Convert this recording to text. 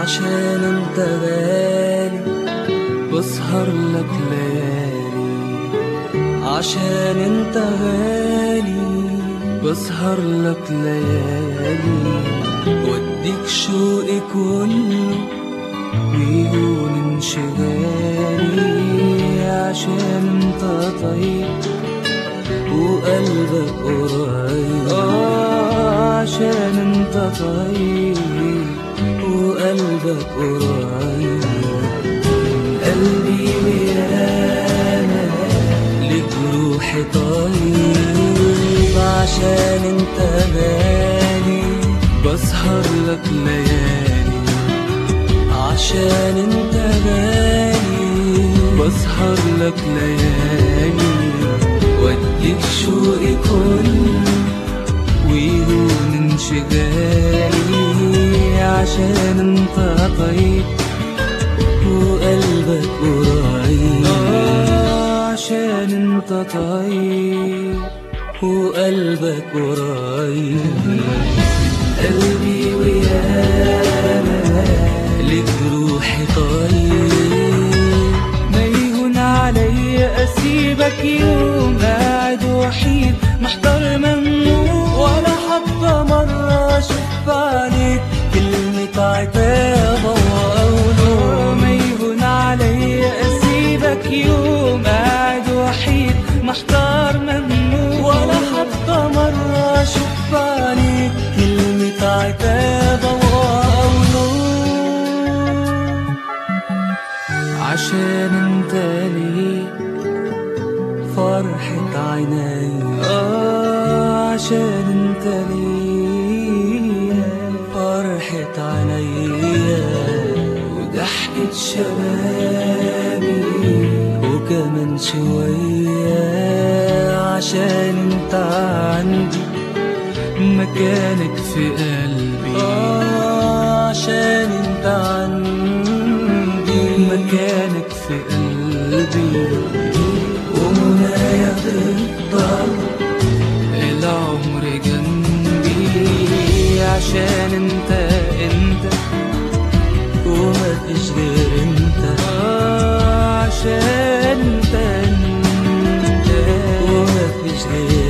عشان انت غالي بسهر لك ليالي عشان انت غالي بسهر لك ليالي واديك شوقي كله ويهون انشغالي عشان انت طيب وقلبك قريب آه عشان انت طيب وقلبك قريب من قلبي ويانا لك روحي طيب عشان انت غالي بسهر لك ليالي عشان انت غالي بسهر لك ليالي واديك شوقي كله ويهون انشغالي عشان انت طيب وقلبك قريب آه عشان انت طيب وقلبك قريب قلبي ويانا لك روحي طيب ما يهون عليا اسيبك يوم قاعد وحيد محتار ممنوع ولا حتى مرة اشوف عليك كلمة عتاب وقوله ما يهون عليا اسيبك يوم قاعد وحيد محتار ممنوع ولا حتى مرة اشوف عليك كلمة عتاب وقوله عشان انت لي فرحة عيني آه عشان انت لي فرحة عينيا وضحكة شبابي وكمان شوية عشان انت عندي مكانك في قلبي آه عشان انت عندي مكانك في قلبي ومنايا تفضل العمر جنبي عشان انت انت وما فيش غير انت آه عشان انت انت وما فيش غير